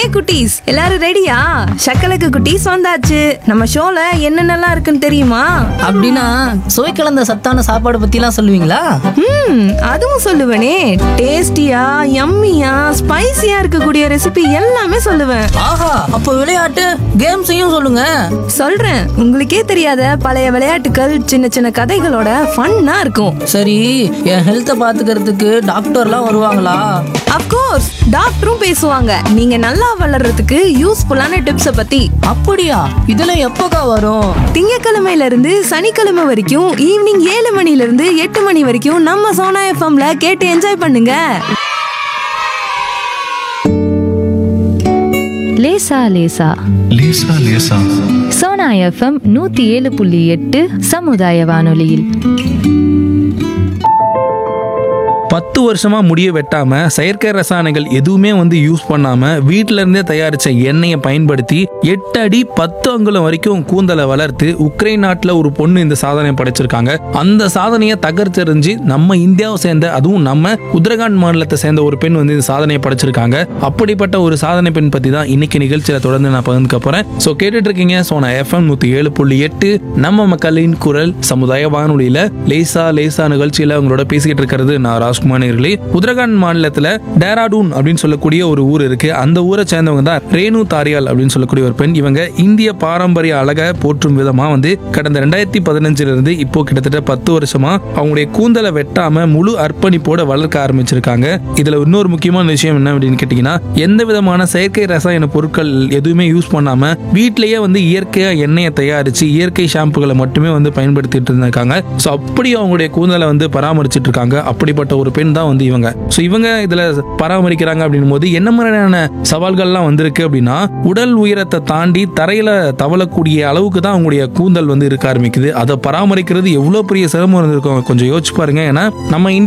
hi குட்டீஸ் எல்லாரும் ரெடியா சக்கலக்கு குட்டீஸ் வந்தாச்சு நம்ம ஷோல என்னென்னலாம் இருக்குன்னு தெரியுமா அப்படின்னா சுவை கலந்த சத்தான சாப்பாடு பத்திலாம் சொல்லுவீங்களா ம் அதுவும் சொல்லுவேனே டேஸ்டியா யம்மியா ஸ்பைசியா இருக்கக்கூடிய ரெசிபி எல்லாமே சொல்லுவேன் ஆஹா அப்போ விளையாட்டு கேம்ஸையும் சொல்லுங்க சொல்றேன் உங்களுக்கே தெரியாத பழைய விளையாட்டுகள் சின்ன சின்ன கதைகளோட ஃபன்னா இருக்கும் சரி என் ஹெல்த்தை பாத்துக்கிறதுக்கு டாக்டர்லாம் வருவாங்களா அப்கோர்ஸ் டாக்டரும் பேசுவாங்க நீங்க நல்லா வளர்றதுக்கு யூஸ்ஃபுல்லான டிப்ஸை பத்தி அப்படியா இதெல்லாம் எப்போக்கா வரும் திங்கக்கிழமையில இருந்து சனிக்கிழமை வரைக்கும் ஈவினிங் ஏழு மணில இருந்து எட்டு மணி வரைக்கும் நம்ம சோனா எஃப்எம்ல கேட்டு என்ஜாய் பண்ணுங்க லேசா லேசா லேசா லேசா சோனா எஃப்எம் நூத்தி ஏழு புள்ளி எட்டு சமுதாய வானொலியில் பத்து வருஷமா முடிய வெட்டாம செயற்கை ரசாயனங்கள் எதுவுமே வந்து யூஸ் பண்ணாம வீட்ல இருந்தே தயாரிச்ச எண்ணெயை பயன்படுத்தி எட்டு அடி பத்து அங்குலம் வரைக்கும் கூந்தலை வளர்த்து உக்ரைன் நாட்டுல ஒரு பொண்ணு இந்த சாதனை படைச்சிருக்காங்க அந்த சாதனையை தகர்த்தெறிஞ்சு நம்ம இந்தியாவை சேர்ந்த அதுவும் நம்ம உத்தரகாண்ட் மாநிலத்தை சேர்ந்த ஒரு பெண் வந்து இந்த சாதனையை படைச்சிருக்காங்க அப்படிப்பட்ட ஒரு சாதனை பெண் பத்தி தான் இன்னைக்கு நிகழ்ச்சியில தொடர்ந்து நான் பகிர்ந்துக்க போறேன் சோ கேட்டுட்டு இருக்கீங்க சோனா எஃப்எம் நூத்தி ஏழு புள்ளி எட்டு நம்ம மக்களின் குரல் சமுதாய வானொலியில லேசா லேசா நிகழ்ச்சியில உங்களோட பேசிக்கிட்டு இருக்கிறது நான் ராஜ்குமார் நேர்களே உத்தரகாண்ட் மாநிலத்துல டேராடூன் அப்படின்னு சொல்லக்கூடிய ஒரு ஊர் இருக்கு அந்த ஊரை சேர்ந்தவங்க தான் ரேணு தாரியால் அப்படின்னு சொல்லக்கூடிய ஒரு பெண் இவங்க இந்திய பாரம்பரிய அழகை போற்றும் விதமா வந்து கடந்த ரெண்டாயிரத்தி பதினஞ்சுல இருந்து இப்போ கிட்டத்தட்ட பத்து வருஷமா அவங்களுடைய கூந்தலை வெட்டாம முழு அர்ப்பணிப்போட வளர்க்க ஆரம்பிச்சிருக்காங்க இதுல இன்னொரு முக்கியமான விஷயம் என்ன அப்படின்னு கேட்டீங்கன்னா எந்த விதமான செயற்கை ரசாயன பொருட்கள் எதுவுமே யூஸ் பண்ணாம வீட்லயே வந்து இயற்கையா எண்ணெயை தயாரிச்சு இயற்கை ஷாம்புகளை மட்டுமே வந்து பயன்படுத்திட்டு இருந்திருக்காங்க ஸோ அப்படி அவங்களுடைய கூந்தலை வந்து பராமரிச்சிட்டு இருக்காங்க அப்படிப்பட்ட ஒரு பெண் தான் வந்து இவங்க ஸோ இவங்க இதுல பராமரிக்கிறாங்க அப்படின்னும் போது என்ன மாதிரியான சவால்கள்லாம் வந்திருக்கு அப்படின்னா உடல் உயரத்தை தாண்டி தரையில தவளக்கூடிய அளவுக்கு தான் அவங்களுடைய கூந்தல் வந்து இருக்க ஆரம்பிக்குது அதை பராமரிக்கிறது எவ்வளவு பெரிய சிரமம் இருந்திருக்கும் கொஞ்சம் யோசிச்சு பாருங்க ஏன்னா நம்ம இந்தியா